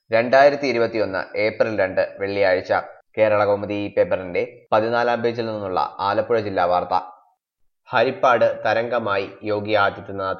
രണ്ടായിരത്തി ഇരുപത്തിയൊന്ന് ഏപ്രിൽ രണ്ട് വെള്ളിയാഴ്ച കേരള കൗമുദി ഈ പേപ്പറിന്റെ പതിനാലാം പേജിൽ നിന്നുള്ള ആലപ്പുഴ ജില്ലാ വാർത്ത ഹരിപ്പാട് തരംഗമായി യോഗി ആദിത്യനാഥ്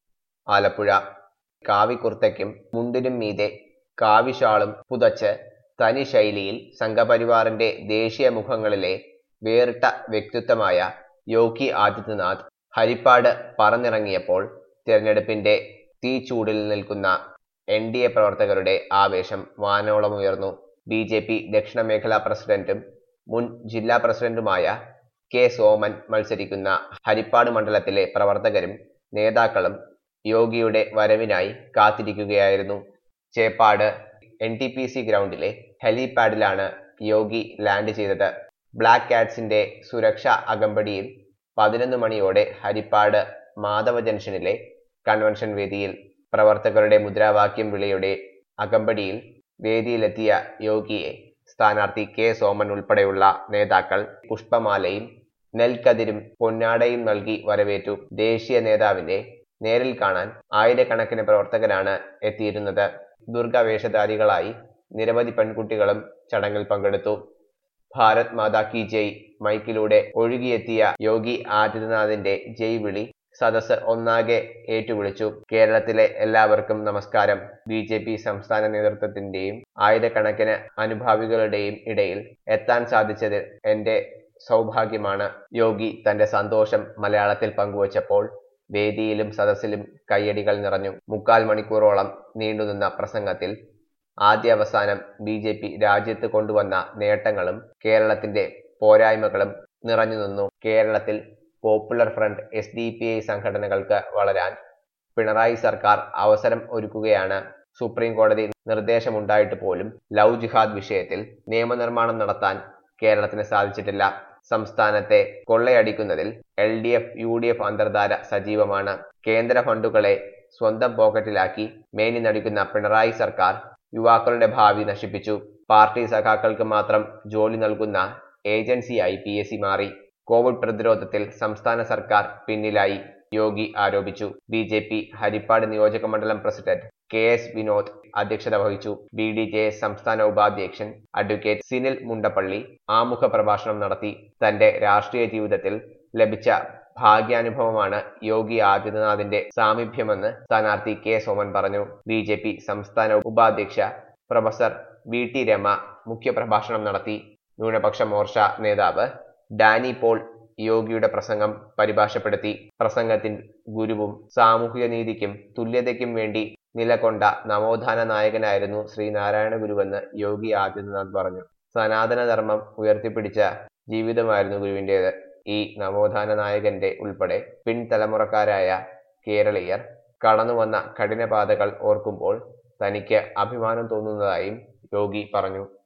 ആലപ്പുഴ കാവിക്കുർത്തയ്ക്കും മുണ്ടിനും മീതെ കാവിഷാളും പുതച്ച് തനി ശൈലിയിൽ സംഘപരിവാറിന്റെ ദേശീയ മുഖങ്ങളിലെ വേറിട്ട വ്യക്തിത്വമായ യോഗി ആദിത്യനാഥ് ഹരിപ്പാട് പറന്നിറങ്ങിയപ്പോൾ തിരഞ്ഞെടുപ്പിന്റെ തീച്ചൂടിൽ നിൽക്കുന്ന എൻ ഡി എ പ്രവർത്തകരുടെ ആവേശം വാനോളമുയർന്നു ബി ജെ പി ദക്ഷിണ മേഖലാ പ്രസിഡന്റും മുൻ ജില്ലാ പ്രസിഡന്റുമായ കെ സോമൻ മത്സരിക്കുന്ന ഹരിപ്പാട് മണ്ഡലത്തിലെ പ്രവർത്തകരും നേതാക്കളും യോഗിയുടെ വരവിനായി കാത്തിരിക്കുകയായിരുന്നു Cheppad N T P C ഗ്രൗണ്ടിലെ ഹെലിപാഡിലാണ് യോഗി ലാൻഡ് ചെയ്തത് ബ്ലാക്ക് കാറ്റ്സിന്റെ സുരക്ഷാ അകമ്പടിയിൽ പതിനൊന്ന് മണിയോടെ ഹരിപ്പാട് മാധവ ജംഗ്ഷനിലെ കൺവെൻഷൻ വേദിയിൽ പ്രവർത്തകരുടെ മുദ്രാവാക്യം വിളിയുടെ അകമ്പടിയിൽ വേദിയിലെത്തിയ യോഗിയെ സ്ഥാനാർത്ഥി കെ സോമൻ ഉൾപ്പെടെയുള്ള നേതാക്കൾ പുഷ്പമാലയും നെൽക്കതിരും പൊന്നാടയും നൽകി വരവേറ്റു ദേശീയ നേതാവിനെ നേരിൽ കാണാൻ ആയിരക്കണക്കിന് പ്രവർത്തകരാണ് എത്തിയിരുന്നത് ദുർഗവേഷധാരികളായി നിരവധി പെൺകുട്ടികളും ചടങ്ങിൽ പങ്കെടുത്തു ഭാരത് മാതാ കി ജയ് മൈക്കിലൂടെ ഒഴുകിയെത്തിയ യോഗി ആദിത്യനാഥിന്റെ ജയ് വിളി സദസ് ഒന്നാകെ ഏറ്റുവിളിച്ചു കേരളത്തിലെ എല്ലാവർക്കും നമസ്കാരം ബി ജെ പി സംസ്ഥാന നേതൃത്വത്തിന്റെയും ആയിരക്കണക്കിന് അനുഭാവികളുടെയും ഇടയിൽ എത്താൻ സാധിച്ചത് എന്റെ സൗഭാഗ്യമാണ് യോഗി തന്റെ സന്തോഷം മലയാളത്തിൽ പങ്കുവച്ചപ്പോൾ വേദിയിലും സദസ്സിലും കയ്യടികൾ നിറഞ്ഞു മുക്കാൽ മണിക്കൂറോളം നീണ്ടുനിന്ന പ്രസംഗത്തിൽ ആദ്യ അവസാനം ബി ജെ പി രാജ്യത്ത് കൊണ്ടുവന്ന നേട്ടങ്ങളും കേരളത്തിന്റെ പോരായ്മകളും നിറഞ്ഞു നിന്നു കേരളത്തിൽ popular front S D P I സംഘടനകൾക്ക് വളരാൻ പിണറായി സർക്കാർ അവസരം ഒരുക്കുകയാണ് സുപ്രീം കോടതി നിർദ്ദേശമുണ്ടായിട്ട് പോലും ലവ് ജിഹാദ് വിഷയത്തിൽ നിയമനിർമ്മാണം നടത്താൻ കേരളത്തിന് സാധിച്ചിട്ടില്ല സംസ്ഥാനത്തെ കൊള്ളയടിക്കുന്നതിൽ L D F U D F അന്തർധാര സജീവമാണ് കേന്ദ്ര ഫണ്ടുകളെ സ്വന്തം പോക്കറ്റിലാക്കി മേനി നടിക്കുന്ന പിണറായി സർക്കാർ യുവാക്കളുടെ ഭാവി നശിപ്പിച്ചു പാർട്ടി സഖാക്കൾക്ക് മാത്രം ജോലി നൽകുന്ന ഏജൻസിയായി പി എസ് സി മാറി കോവിഡ് പ്രതിരോധത്തിൽ സംസ്ഥാന സർക്കാർ പിന്നിലായി യോഗി ആരോപിച്ചു ബി ജെ പി ഹരിപ്പാട് നിയോജക മണ്ഡലം പ്രസിഡന്റ് കെ എസ് വിനോദ് അധ്യക്ഷത വഹിച്ചു ബി ഡി ജെ സംസ്ഥാന ഉപാധ്യക്ഷൻ അഡ്വക്കേറ്റ് സിനിൽ മുണ്ടപ്പള്ളി ആമുഖ പ്രഭാഷണം നടത്തി തന്റെ രാഷ്ട്രീയ ജീവിതത്തിൽ ലഭിച്ച ഭാഗ്യാനുഭവമാണ് യോഗി ആദിത്യനാഥിന്റെ സാമീപ്യമെന്ന് സ്ഥാനാർത്ഥി കെ സോമൻ പറഞ്ഞു ബി ജെ പി സംസ്ഥാന ഉപാധ്യക്ഷ പ്രൊഫസർ വി ടി രമ മുഖ്യപ്രഭാഷണം നടത്തി ന്യൂനപക്ഷ മോർച്ച നേതാവ് ഡാനി പോൾ യോഗിയുടെ പ്രസംഗം പരിഭാഷപ്പെടുത്തി പ്രസംഗത്തിൽ ഗുരുവും സാമൂഹിക നീതിക്കും തുല്യതയ്ക്കും വേണ്ടി നിലകൊണ്ട നവോത്ഥാന നായകനായിരുന്നു ശ്രീനാരായണ ഗുരുവെന്ന് യോഗി ആദിത്യനാഥ് പറഞ്ഞു സനാതനധർമ്മം ഉയർത്തിപ്പിടിച്ച ജീവിതമായിരുന്നു ഗുരുവിൻ്റേത് ഈ നവോത്ഥാന നായകന്റെ ഉൾപ്പെടെ പിൻതലമുറക്കാരായ കേരളീയർ കടന്നുവന്ന കഠിനപാതകൾ ഓർക്കുമ്പോൾ തനിക്ക് അഭിമാനം തോന്നുന്നതായും യോഗി പറഞ്ഞു